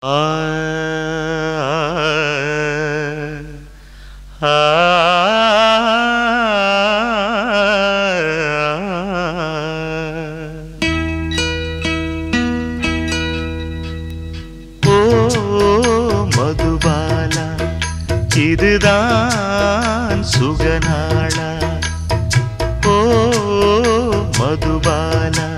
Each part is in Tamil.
ஆ ஆ ஓ மதுபாலா இதுதான் சுகநாளா ஓ மதுபாலா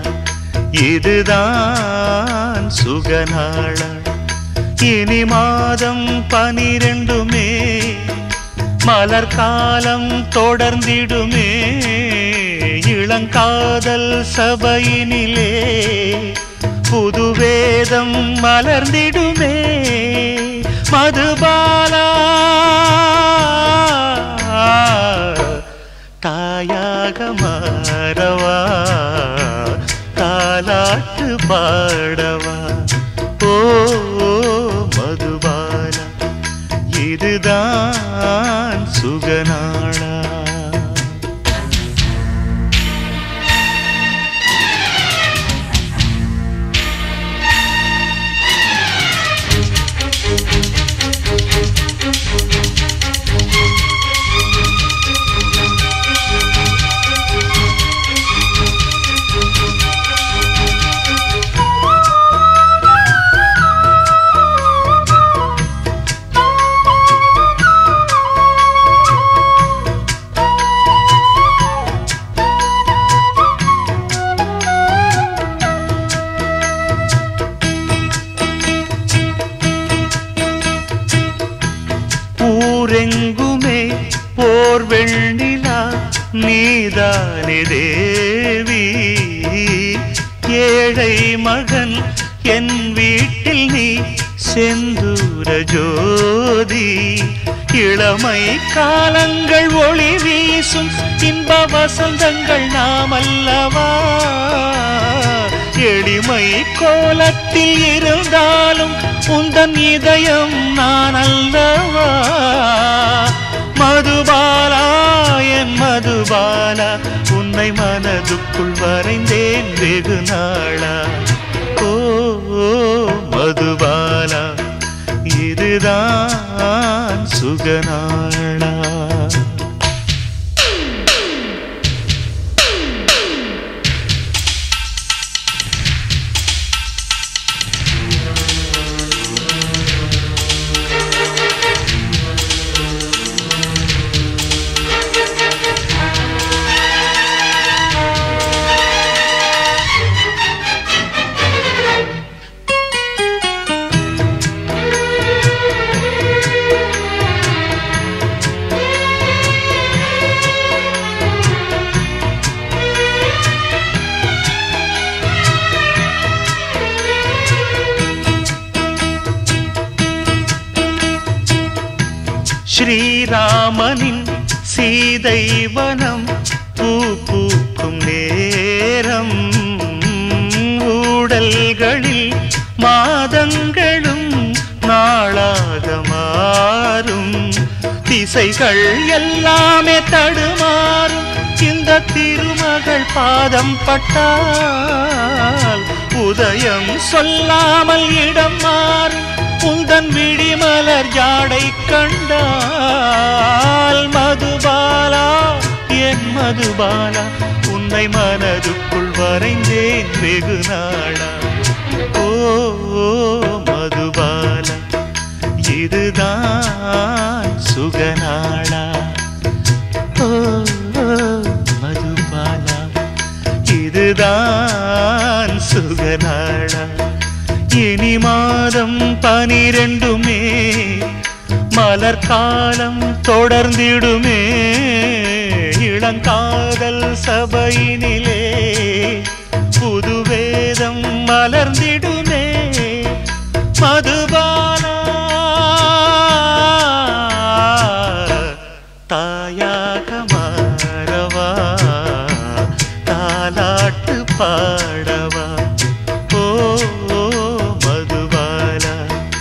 இதுதான் சுகநாளா இனி மாதம் பனிரெண்டுமே மலர் காலம் தொடர்ந்திடுமே இளங்காதல் சபையினிலே புது வேதம் மலர்ந்திடுமே மதுபாலா தாயாக மாறவா தாலாட்டு பாடவா ஓ மதுபாலா இதுதான் சுகநாளா ஊரெங்குமே போர் வெண்ணிலா நீதானே தேவி ஏழை மகன் என் வீட்டில் நீ செந்தூர ஜோதி இளமை காலங்கள் ஒளி வீசும் இன்ப வசந்தங்கள் நாம் அல்லவா எளிமை கோலத்தில் இருந்தாலும் உந்தன் இதயம் நான் அல்லவா மதுபாலா என் மதுபாலா உன்னை மனதுக்குள் வரைந்தேன் வெகு நாளா ஓ ஓ, மதுபாலா இதுதான் சுகநாளா ஸ்ரீராமனின் சீதை வனம் பூ பூக்கும் நேரம் ஊடல்களில் மாதங்களும் நாளாக மாறும் திசைகள் எல்லாமே தடுமாறும் இந்த திருமகள் பாதம் பட்டால் உதயம் சொல்லாமல் இடம் மாறும் உந்தன் விழிமலர் ஜாடை கண்டால் மதுபாலா என் மதுபாலா உன்னை மனதுக்குள் வரைந்தேன் வெகு நாளா ஓ ஓ, மதுபாலா இதுதான் சுகநாளா ஓ ஓ, மதுபாலா இதுதான் சுகநாளா இனி மாதம் பனிரெண்டுமே மலர் காலம் தொடர்ந்திடுமே இளங்காதல் சபையினிலே புது வேதம் மலர்ந்திடுமே மதுபாலா தாயாக மாறவா தாலாட்டு பாடவா ஓ ஓ, மதுபாலா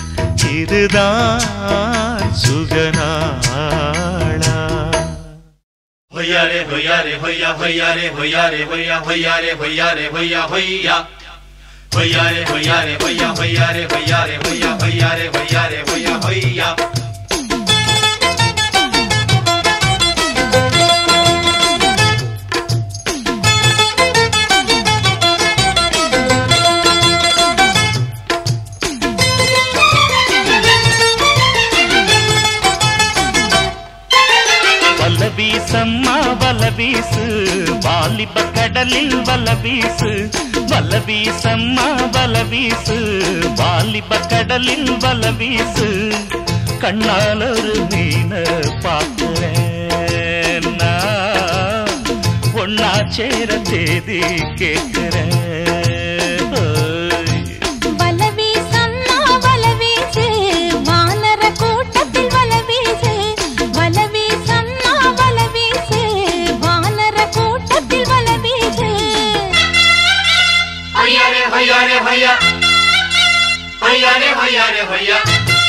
இதுதான் சுகநாளா hoya re hoya re hoya hoya re hoya re hoya hoya re hoya re hoya hoya hoya re hoya re hoya hoya re hoya re hoya hoya ஹொய்யாரே ஹொய்யாரே ஹொய்யா ஹொய்யா வல வீசம்மா வல வீசு வாலிப கடலில் வல வீசு வல வீசம்மா வல வீசு வாலிப கடலில் வல வீசு கண்ணால் ஒரு மீன பார்க்கிறேன் நான். ஒன்னா சேர தேதி கேட்கிறேன் ஓய். வலவீசம்மா வலவீசு வானர கூட்டத்தில் வலவீசு வலவீசம்மா வலவீசு வானர கூட்டத்தில் வலவீசு ஹொய்யாரே ஹொய்யாரே ஹொய்யா ஹொய்யாரே ஹொய்யாரே ஹொய்யா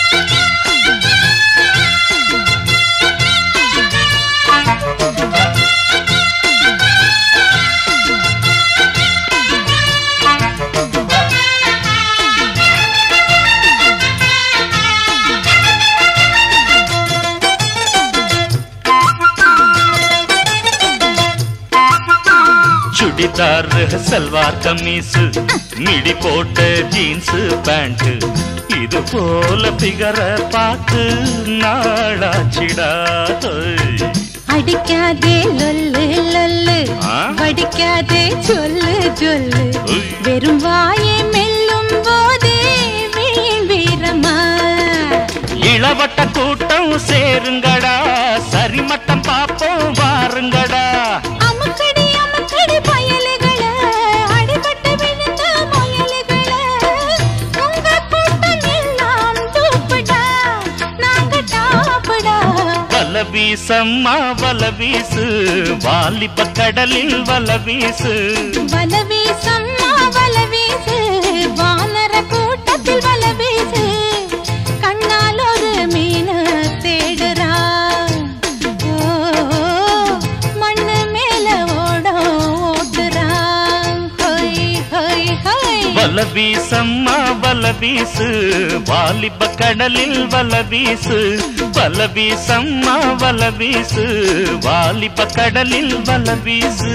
சுடிதார் சல்வார் கமீஸ் மிடி போட்ட ஜீன்ஸ் பேண்ட் இது போல பிகர பார்த்து நாளாச்சிடா ஓய். அடிக்காதே லொல்லு லொல்லு ஆ? வடிக்காதே சொல்லு சொல்லு உய். வெறும் வாயை மெல்லும் போதே வீண் வீரமா இளவட்ட கூட்டம் சேருங்கடா சரிமட்டம் பாப்போம் வாருங்கடா அமுக்கடி அமுக்கடி பயலுகள அடிபட்டு விழுந்த முயலுகள உங்க கூட்டம் எல்லாம் தூப்புடா நாங்க டாப்புடா வல வீசம்மா வல வீசு வாலிப கடலில் வல வீசு வலவீசம்மா வலவீசு வானர கூட்டத்தில் வலவீசு கண்ணால் ஒரு மீன தேடுறா ஓ, மண்ணு மேல ஓட ஓட்டுறா ஹொய் ஹொய் ஹொய் வல வீசம்மா வல வீசு வாலிப கடலில் வல வீசு வல வீசம்மா வல வீசு வாலிப கடலில் வல வீசு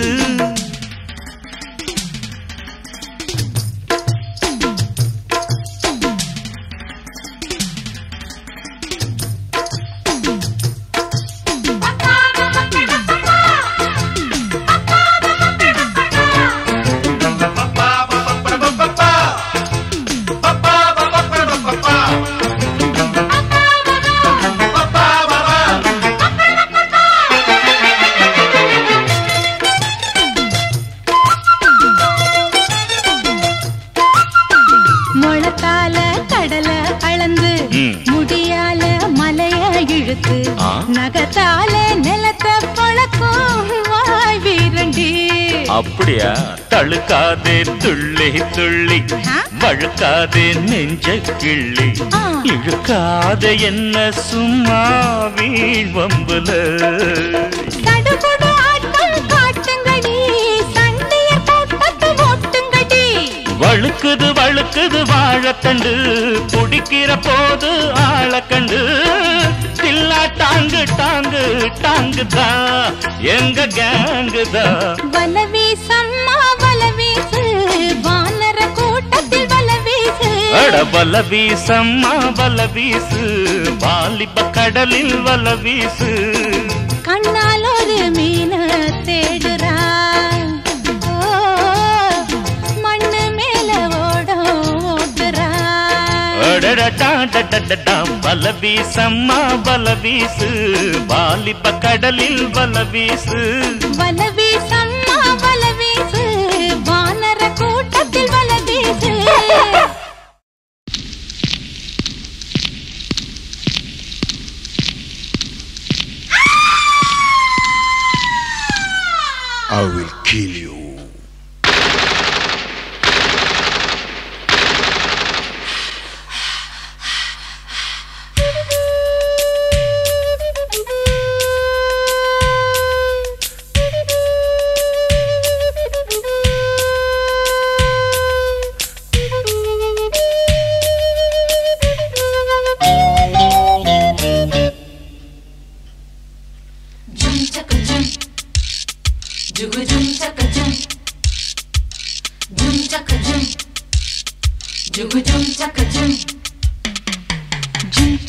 பப்பா பப்பா பப்பா பப்பா பப்பா பப்பா பப்பா பப்பா முழக்கால கடல அளந்து ம். முடியால மலைய இழுத்து ஆ. நகத்தால நிலத்தை பழக்கும் வாய் வீரண்டி அப்படியா தழுக்காதே துள்ளி துள்ளி ஆ? வழுக்காதே நெஞ்ச கிள்ளி ஆ. இழுக்காத என்ன சும்மா வீண் வம்புல சடுகுடு ஆட்டம் காட்டுங்கடி சண்டைய கூட்டத்தை ஓட்டுங்கடி வழுக்குது வழுக்குது வாழத்தண்டு புடிக்கிற போது ஆளக்கண்டு தில்லா டாங்கு டாங்கு டாங்கு தான் எங்க கேங்கு தான் வலவீசம்மா வலவீசு வானர கூட்டத்தில் வலவீசு அட வல வீசம்மா வல வீசு வாலிப கடலில் வல வீசு கண்ணால் ஒரு மீன தேடுறா ஓ, மண்ணு மேல ஓட ஓட்டுறா அடடடடடடடா, வல வீசம்மா வல வீசு வாலிப கடலில் வல வீசு வலவீசம்மா வலவீசு வானர கூட்டத்தில் வலவீசு I will kill you.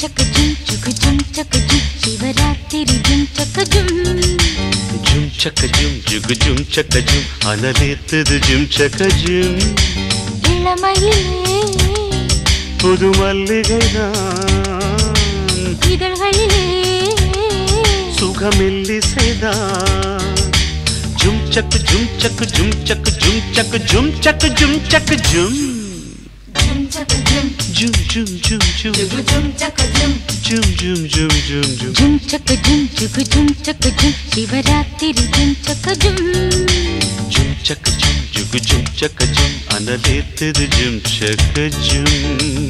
చక జుమ్ చుకు జుమ్ చక జుమ్ శివరాత్రి జుమ్ చక జుమ్ ஜும் சக்க ஜும் ஜுகு ஜும் சக்க ஜும் அனலேத்தது ஜும் சக்க ஜும் இளமையிலே புது மல்லிகைதான் இதழ்களிலே சுகமில்லி செய்தான் ஜும் சக்கு ஜும் சக்கு ஜும் சக்கு ஜும் சக்கு ஜும் சக்கு ஜும் சக்கு ஜும் ஜும் சக ஜும் ஜும் ஜும் ஜும் ஜும் ஜுகு ஜும் சக ஜும் ஜும் ஜும் ஜும் ஜும் ஜும் ஜும் சக ஜும் ஜுகு ஜும் சக ஜும் சிவராத்திரி ஜும் சக ஜும் ஜும் சக்க ஜும் ஜுகு ஜும் சக்க ஜும் அனலேத்தது ஜும் சக்க ஜும்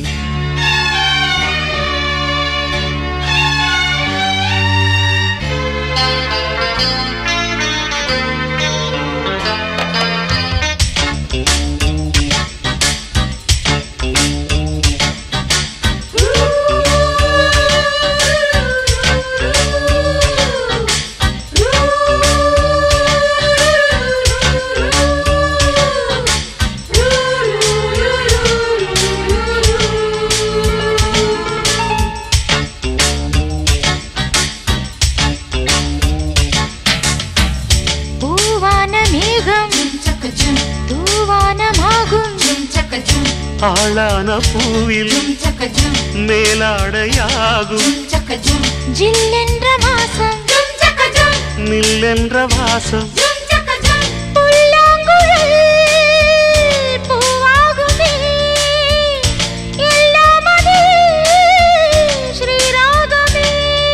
பூவான மேகம் தூவானமாகும் ஆளான பூவில் மேலாடையாகும் ஜில்லென்ற வாசம் நில்லென்ற வாசம் புல்லாங்குழல் பூவாகுமே எல்லாம் அதில் ஸ்ரீராகமே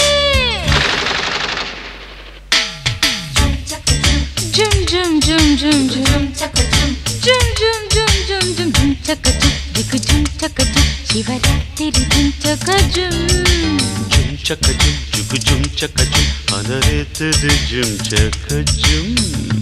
ஜும் ஜும் ஜும் ஜும் ஜும் ஜும் ஜும் ஜும் ஜும் ஜும் ஜும் சக்க ஜும் ஜுகு ஜும் சக்க ஜும் சிவராத்திரி ஜும் சக்க ஜும் ஜும் சக்க ஜும் ஜுகு ஜும் சக்க ஜும் அனலேத்தது ஜும் சக்க ஜும்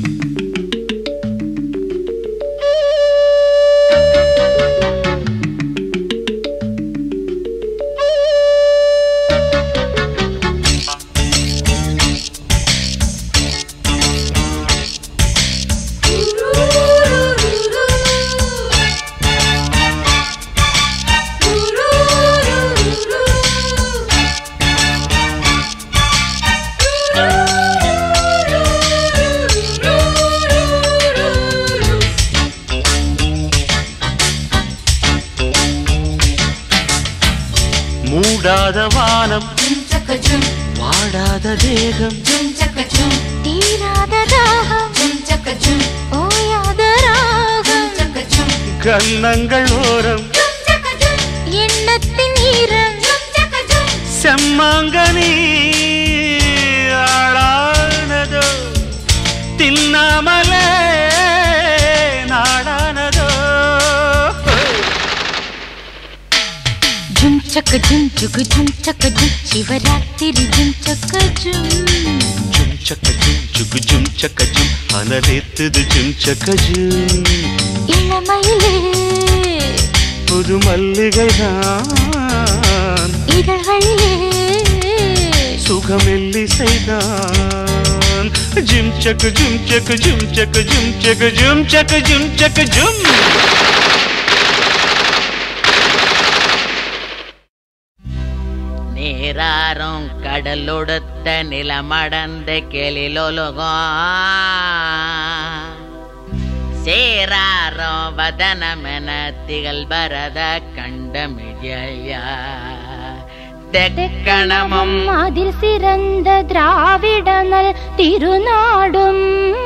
மூடாத வானம் வாடாத தேகம் தீராத தாகம் ஓயாத ராகம் கன்னங்கள் ஓரம் எண்ணத்தின் ஈரம் செம்மாங்கனி ஆளானதோ தின்னாமலே நாடானதோ ஜும் சக்க ஜும் ஜுகு ஜும் சக்க ஜும் சிவராத்திரி ஜும் சக்க ஜும் ஜும் சக்க ஜும் ஜுகு ஜும் சக்க ஜும் அனலேத்தது ஜும் சக்க ஜும் இளமையிலே புது மல்லிகைதான் இதழ்களிலே சுகமெல்லி செய்தான் ஜிம் சக்கு ஜும் சக்கு ஜும் சக்கு ஜும் சக்கு ஜும் சக்கு ஜும் சக்கு ஜும் நீராறும் கடலொடுத்த நிலமடந்த கெளிலொலுகம் சேராறும் வதனமென திகழ் பரத கண்டமிழியா தெக்கணமும் அதில் சிறந்த திராவிடனல் திருநாடும்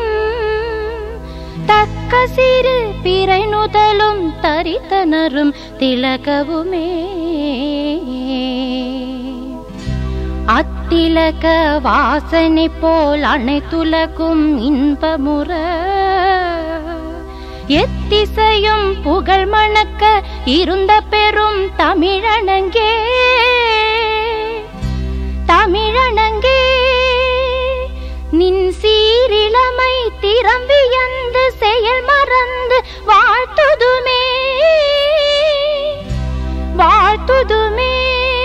தக்க சிறு பிறை நுதலும் தரித்தனரும் திலகவுமே அத்திலக வாசனை போல் அனைத்துலகும் இன்பமுற எத்திசையும் புகழ் மணக்க இருந்த பெரும் தமிழனங்கே தமிழனங்கே நின் சீரிளமை திறம் வியந்து செயல் மறந்து வாழ்த்துதுமே வாழ்த்துதுமே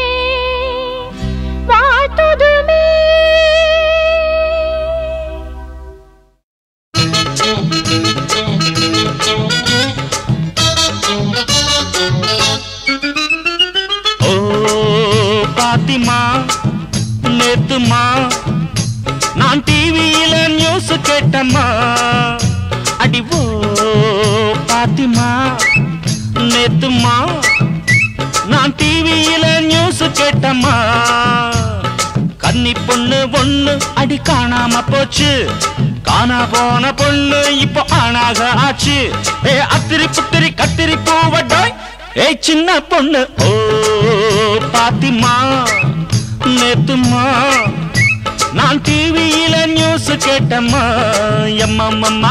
வாழ்த்துதுமே ஓ பாத்திமா நேத்துமா நான் டிவியில நியூஸ் கேட்டம்மா அடி ஓ பாத்திமா நேத்துமா நான் டிவியில நியூஸ் கேட்டம்மா கன்னி பொண்ணு ஒண்ணு அடி காணாம போச்சு காணா போன பொண்ணு இப்போ ஆணாக ஆச்சு ஏ அத்திரி புத்திரி கத்திரி பூவட்டாய் ஏய் சின்ன பொண்ணு ஓ பாத்திமா நேத்துமா நான் டிவியில நியூஸ் கேட்டம்மா எம்மம்மா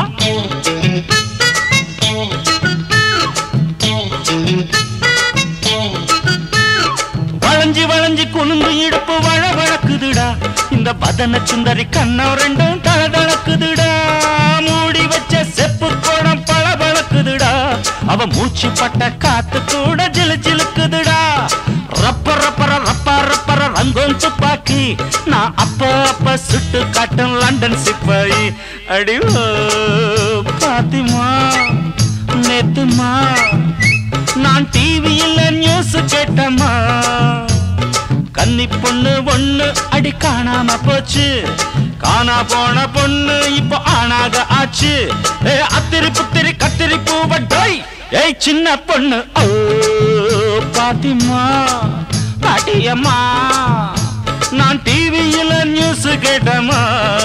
வளைஞ்சு வளைஞ்சு குலுந்து இடுப்பு வழ வழக்குதுடா இந்த பதன சுந்தரி கண்ணம் ரெண்டும் தளதளக்குதுடா மூடி வச்ச செப்பு கோடம் பள பழக்குதுடா அவ மூச்சு பட்ட காத்து கூட ஜிலு ஜிலுக்குதுடா ரப்ப ரப்பர ரப்ப ரப்பர ரங்கம் துப்பாக்கி நான் அப்ப அப்ப சுட்டு காட்டும் லண்டன் சிப்பாயி அடி ஓ, பாத்திமா நேத்துமா நான் டிவியில் நியூஸ் கேட்டம்மா கன்னி பொண்ணு ஒண்ணு அடி காணாம போச்சு காணா போன பொண்ணு இப்போ ஆணாக ஆச்சு ஏ அத்திரி புத்திரி கத்திரி பூவட்டாய் ஏய் சின்ன பொண்ணு ஓ பாத்திமா பாட்டியம்மா நான் டிவியில் நியூஸ் கேட்டம்மா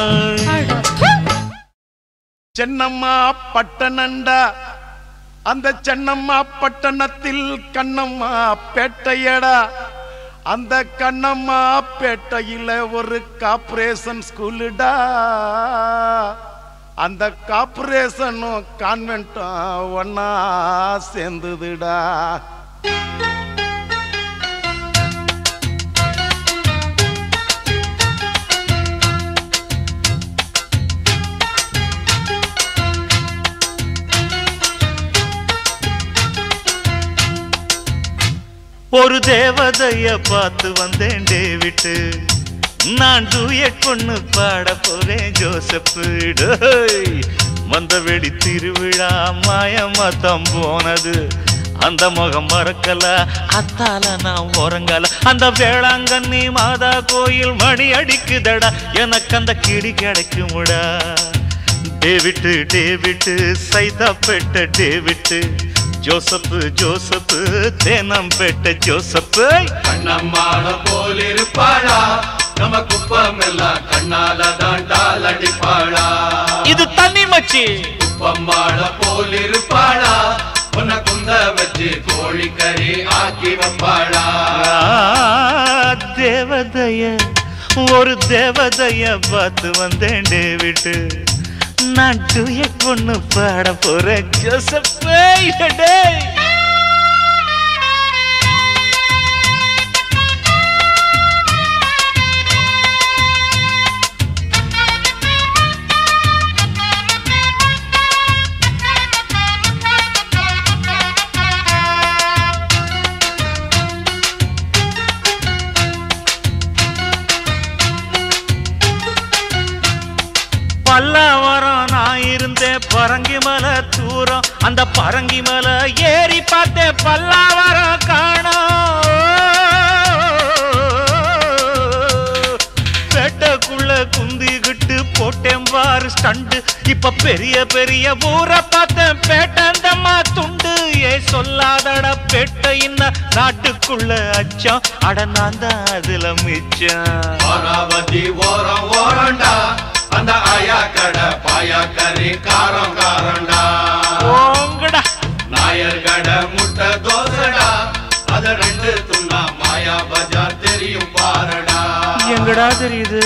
சென்னம்மா பட்டணண்டா அந்த சென்னம்மா பட்டணத்தில் கண்ணம்மா பேட்டையடா அந்த கண்ணம்மா பேட்டையில ஒரு கார்ப்பரேஷன் ஸ்கூலுடா அந்த கார்ப்பரேஷனும் கான்வென்ட்டும் ஒன்னா சேர்ந்துதுடா ஒரு தேவதைய பார்த்து வந்தேன் டேவிட்டு நான் டூயட் பொண்ணு பாட போறேன் ஜோசப்பு டேய். வந்த வெடி திருவிழா மாயமாத்தம் போனது அந்த முகம் மறக்கல அத்தால நான் உறங்கல அந்த வேளாங்கண்ணி மாதா கோயில் மணி அடிக்குதடா எனக்கு அந்த கிடி கிடைக்குமுடா David David Saidapet David Joseph Joseph Teynampet Joseph கண்ணம்மாள போலிருப்பாளா நம்ம குப்பம் எல்லாம் கண்ணால தாண்டால் அடிப்பாளா இது தண்ணி மச்சி குப்பம்மாள போலிருப்பாளா உன்னை குந்த வச்சு கோழிக்கறி ஆக்கி வைப்பாளா ஆ, தேவதைய ஒரு தேவதைய பார்த்து வந்தேன் டேவிட்டு நான் டூயட் பொண்ணு பாட போறேன் ஜோசப்பே டேய் பல்லாவரம் நான் இருந்தேன் பரங்கி மலை தூரம் அந்த பரங்கி மலை ஏறி பார்த்தேன் பல்லாவரம் காணோம் பேட்டைக்குள்ள குந்திக்கிட்டு போட்டேன் பாரு ஸ்டண்டு இப்ப பெரிய பெரிய ஊரை பார்த்தேன் பேட்டந்தம்மா துண்டு ஏ சொல்லாதட பேட்டை இன்ன நாட்டுக்குள்ள அச்சம் அட நான் தான் அதுல மிச்சம் அமராவதி ஓரம் ஓரண்டா அந்த ஆயா கடை பாயா கறி காரம் காரண்டா ஓங்கடா நாயர் கடை முட்டை தோசைடா அத ரெண்டு துண்ணா மாயா பஜார் தெரியும் பாருடா எங்கடா தெரியுது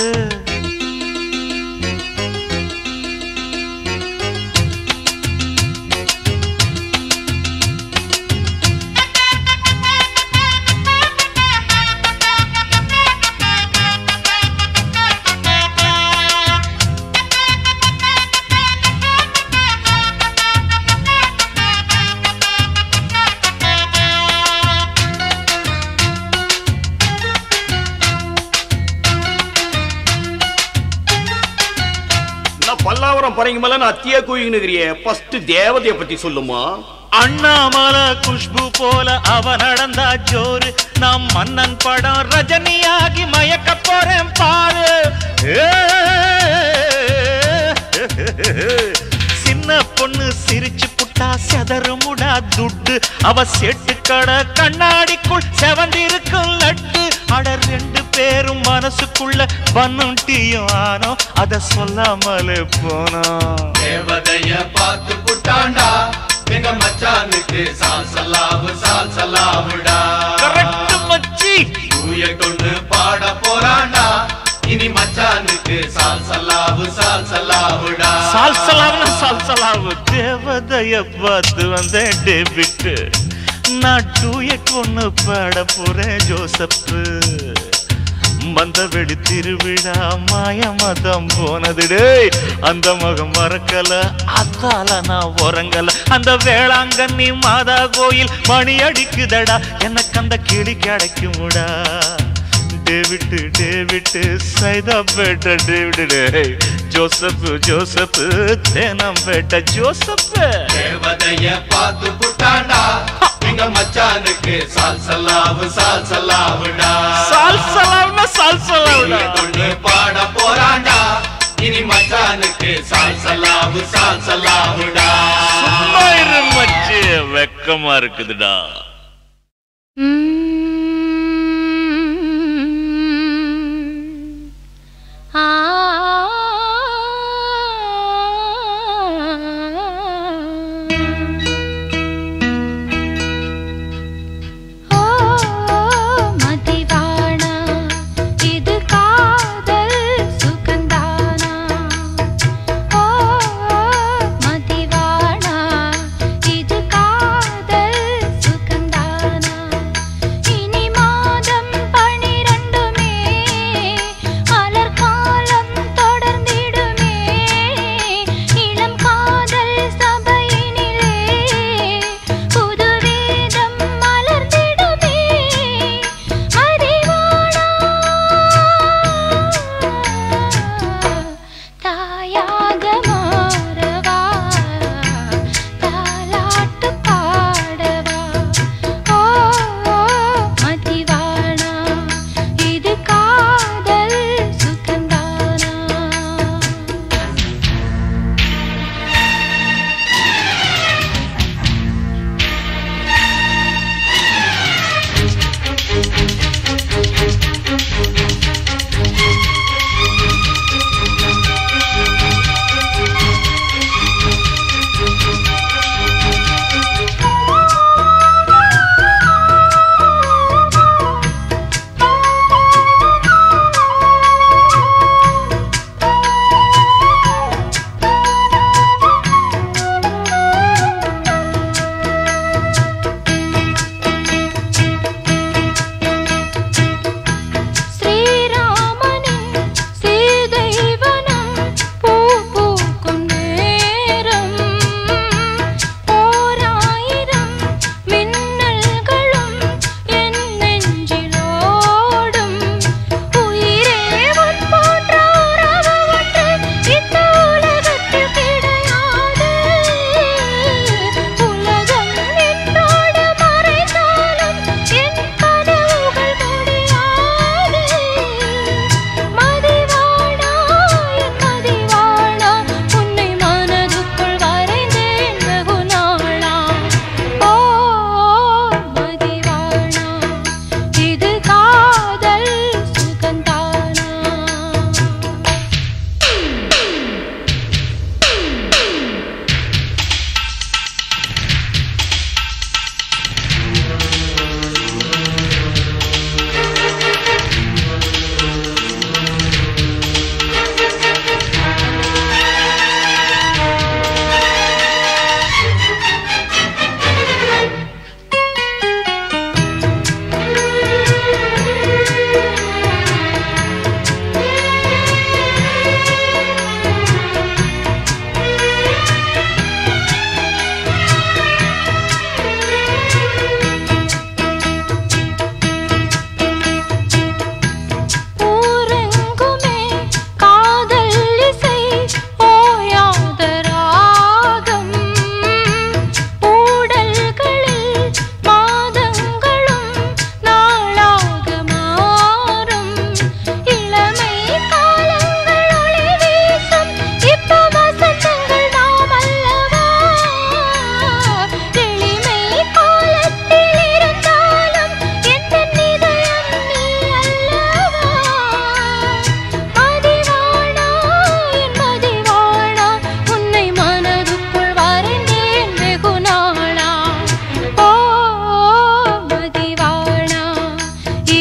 நான் பல்லாவரம் பறங்க மேல நான் அத்தியா கூயினுக்கிறியே ஃபர்ஸ்ட் தேவதைய பத்தி சொல்லுமா அண்ணாமலை குஷ்பு போல அவ நடந்தா ஜோரு நான் மன்னன் படம் ரஜினியாகி மயக்க போறேன் பாரு ஏ. சின்ன பொண்ணு சிரிச்சு புட்டா செதறுமுடா துட்டு அவ செட்டு கடை கண்ணாடிக்குள் செவந்திருக்கும் லட்டு அட ரெண்டு பேரும் மனசுக்குள்ள பண்ணும் டீயும் ஆனோ அத சொல்லாமலே போனோம் தேவதைய பார்த்து புட்டாண்டா எங்க மச்சானுக்கு சால் சல்லாவு சால் சல்லாவுடா கரெக்ட் மச்சி தூய கொண்டு பாட போறாண்டா இனி மச்சானுக்கு சால் சல்லாவு சால் சல்லாவுடா சால்சலாவுன்னு சால்சலாவு தேவதைய பார்த்து வந்தேன் டேவிட்டு நான் டூயட் ஒண்ணு பாட போறேன் ஜோசப்பு மந்த வெடி திருவிழா மாய மதம் போனது டேய் அந்த முகம் மறக்கல அத்தால நான் உறங்கல அந்த வேளாங்கண்ணி மாதா கோயில் மணி அடிக்குதடா எனக்கு அந்த கிளி கிடைக்குமுடா டேவிட்டு டேவிட்டு சைதாப்பேட்ட டேவிடு டேய் ஜோசப் ஜோசப் தேனம்பேட்ட ஜோசப் தேவதைய பார்த்து புட்டாண்டா எங்க மச்சானுக்கு சால் சல்லாவு சால் சல்லாவுடா சால்சலாவுனா சால்சலாவுடா தூய கொண்டு பாட போறாண்டா இனி மச்சானுக்கு சால் சல்லாவு சால் சல்லாவுடா சும்மா இரு மச்சி வெக்கமா இருக்குதுடா ம். ஆ ஓ மதிவானா இது காதல் சுகந்தானா ஓ மதிவானா இது காதல் சுகந்தானா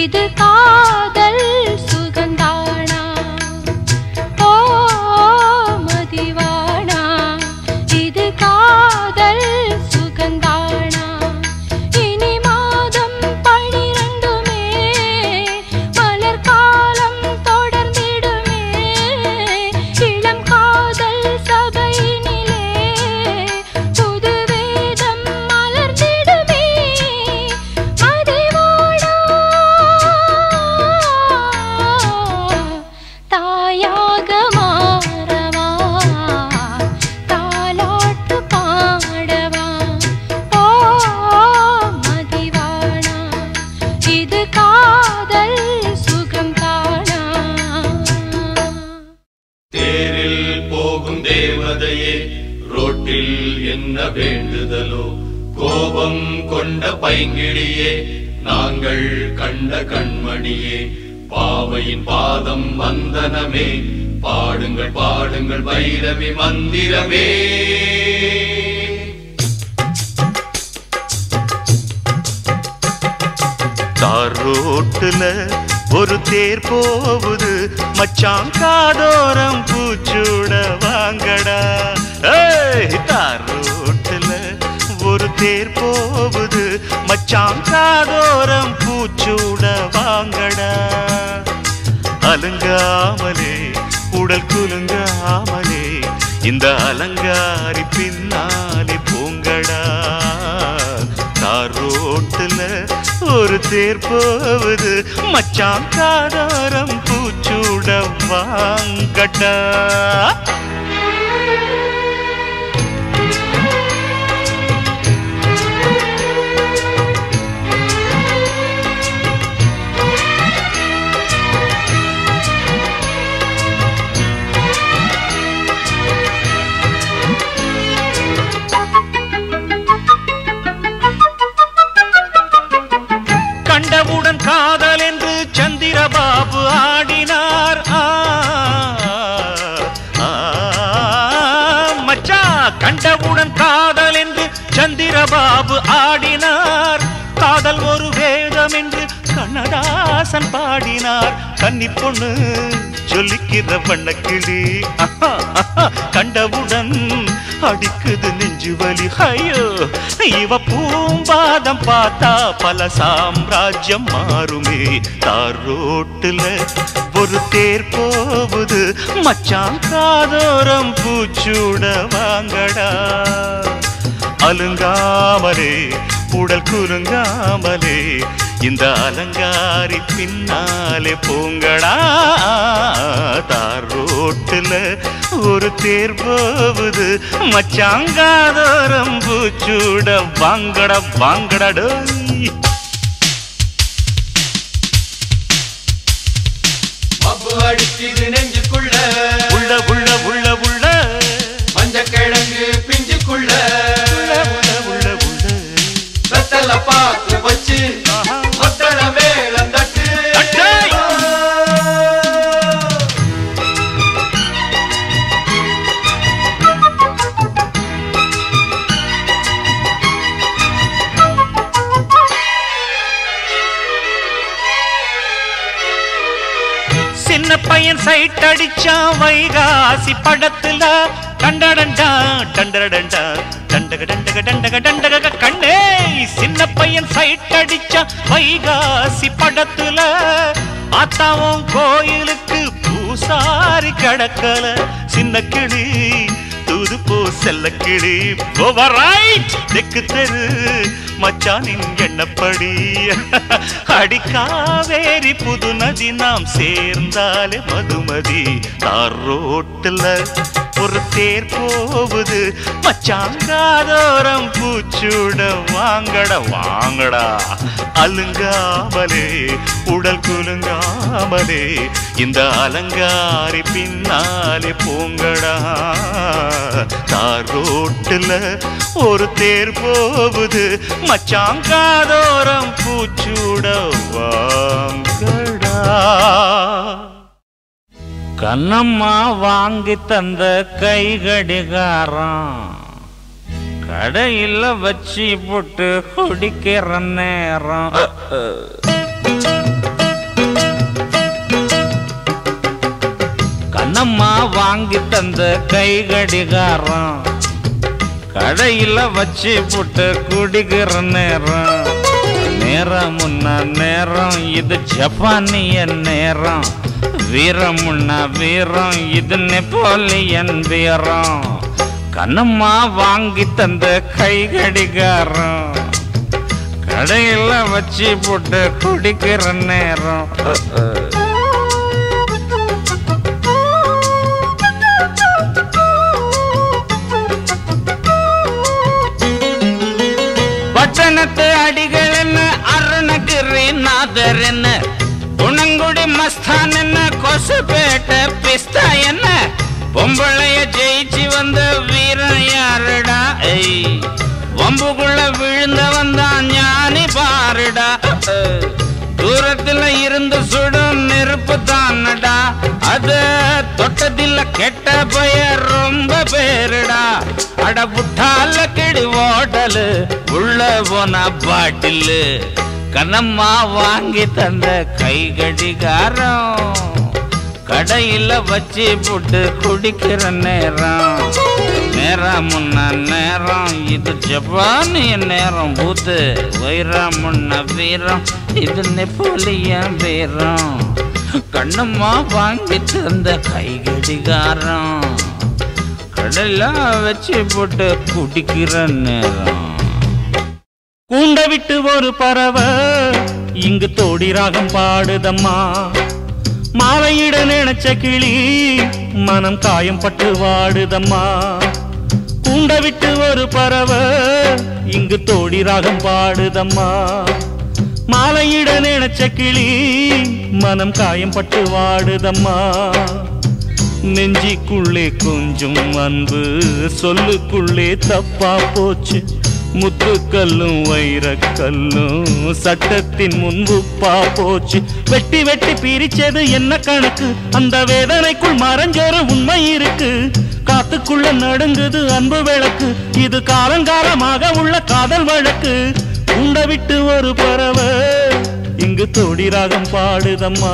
இது காதல் சுகந்தானா ஓ மதிவானா இது காதல் சுகந்தானா இனி மாதம் பனிரெண்டுமே மலர் காலம் தொடர்ந்திடுமே இளம் காதல் சபையினிலே புது வேதம் மலர்ந்திடுமே மதிவானா தாயாக மாறவா தாலாட்டு பாடவா ஓ மதிவானா இது காதல் சுகம் தானா தேரில் போகும் தேவதையே ரோட்டில் என்ன வேண்டுதலோ கோபம் கொண்ட பைங்கிழியே நாங்கள் கண்ட கண்மணியே பாவையின் பாதம் வந்தனமே பாடுங்கள் பாடுங்கள் பைரவி மந்திரமே தார் ரோட்டுல ஒரு தேர் போகுது மச்சான் காதோரம் பூச்சூட வாங்கடா ஏய், தார் ரோட்டுல ஒரு தேர் போகுது மச்சான் காதோரம் பூச்சூட வாங்கடா அலங்காமலே உடல் குலுங்காமலே இந்த அலங்காரி பின்னாலே பூங்கடா தார் ரோட்டுல ஒரு தேர் போகுது மச்சான் காதாரம் பூச்சூட வாங்கடா கண்டவுடன் காதல் என்று சந்திரபாபு ஆடினார் ஆ, ஆ, மச்சா கண்டவுடன் காதல் என்று சந்திரபாபு ஆடினார் காதல் ஒரு வேதம் என்று கண்ணதாசன் பாடினார் கன்னி பொண்ணு சொல்லிக்கிற வண்ணக்கிளி ஆஹா, ஆஹா, கண்டவுடன் அடிக்குது நெஞ்சு வலி ஐயோ இவ பூம்பாதம் பார்த்தா பல சாம்ராஜ்யம் மாறுமே தார் ரோட்டுல ஒரு தேர் போகுது மச்சான் காதோரம் பூச்சூட வாங்கடா அலுங்காமலே உடல் குலுங்காமலே இந்த அலங்காரி பின்னாலே பூங்கடா தார் ரோட்டுல ஒரு தேர் போகுது மச்சாங்காதோரம் பூச்சூட வாங்கட வாங்கடா டோய் மப்பு அடிக்குது நெஞ்சுக்குள்ள உள்ள உள்ள உள்ள உள்ள மஞ்ச கிழங்கு பிஞ்சுக்குள்ள உள்ள உள்ள உள்ள உள்ள வெத்தல பாக்கு வச்சு ஆஹா. ஒத்தட மேளம் தட்டு தட்டு. சின்ன பையன் சைட் அடிச்சான் வைகாசி படத்துல டண்டடண்டா டண்டடண்டா டண்டக டண்டக டண்டக டண்டக கண்ணே சின்ன பையன் சைட் அடிச்சான் வைகாசி படத்துல ஆத்தாவும் கோயிலுக்கு பூசாரி கடக்கல சின்ன கிளி தூது போ செல்ல கிளி ஓவரைட் தெக்கு தெரு மச்சானின் எண்ணப்படி அடிக்காவேரி புது நதி நாம் சேர்ந்தாலே மதுமதி தார் ரோட்டுல ஒரு தேர் போகுது மச்சாங்காதோரம் பூச்சூட வாங்கடா வாங்கடா அலுங்காமலே உடல் குலுங்காமலே இந்த அலங்காரி பின்னாலே பூங்கடா தார் ரோட்டுல ஒரு தேர் போகுது மச்சாங்காதோரம் பூச்சூட வாங்கடா கண்ணம்மா வாங்கி தந்த கை கடிகாரம் கடையில் வச்சு போட்டு குடிக்கிற நேரம் வாங்கி தந்த கை கடிகாரம் கடையில வச்சு போட்டு குடிக்கிற நேரம் நேரம் முன்ன நேரம் இது ஜப்பானிய நேரம் வீரம் முன்ன வீரம் இது நெப்போலியன் வீரம் கண்ணம்மா வாங்கி தந்த கை கடிகாரம் கடையில வச்சு போட்டு குடிக்கிற நேரம் பட்டணத்து அடிகள் என்ன அருணகிரி நாதர் என்ன குணங்குடி மஸ்தான் என்ன கொசுப்பேட்டை பிஸ்தா என்ன பொம்பளைய ஜெயிச்சு வந்த வீரன் யாருடா ஐய் வம்புக்குள்ள விழுந்த வந்தான் ஞானி பாருடா தூரத்துல இருந்து சுடும் நெருப்பு தானடா அது தொட்டதில்ல கெட்ட பெயர் ரொம்ப பேருடா அட புட்டால கிடி ஓட்டலு உள்ள போன பாட்டிலு கண்ணம்மா வாங்கி தந்த கை கடிகாரம் கடையில வச்சு போட்டு குடிக்கிற நேரம் நேரம் முன்ன நேரம் இது ஜப்பானிய நேரம் பூத்து வைரம் முன்ன வீரம் இது நெப்போலியன் வீரம் கண்ணம்மா வாங்கி தந்த கை கடிகாரம் கடல்ல வச்சு போட்டு குடிக்கிற நேரம் கூண்ட விட்டு ஒரு பறவை இங்கு தோடி ராகம் பாடுதம்மா மாலையிட நினைச்ச கிளி மனம் காயம் பட்டு வாடுதம்மா கூண்ட விட்டு ஒரு பறவை இங்கு தோடி ராகம் பாடுதம்மா மாலையிட நினைச்ச கிளி மனம் காயம் பட்டு வாடுதம்மா நெஞ்சிக்குள்ளே கொஞ்சம் அன்பு சொல்லுக்குள்ளே தப்பா போச்சு முத்துக்கல்லும் வைரக்கல்லும் சட்டத்தின் முன்புப்பா போச்சு வெட்டி வெட்டி பிரிச்சது என்ன கணக்கு அந்த வேதனைக்குள் மறைஞ்சொரு உண்மை இருக்கு காத்துக்குள்ள நடுங்குது அன்பு விளக்கு இது காலங்காலமாக உள்ள காதல் வழக்கு உண்ட விட்டு ஒரு பறவை இங்கு தோடி ராகம் பாடுதம்மா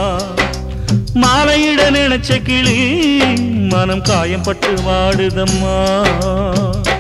மாலையிட நினைச்ச கிளி மனம் காயம் பட்டு வாடுதம்மா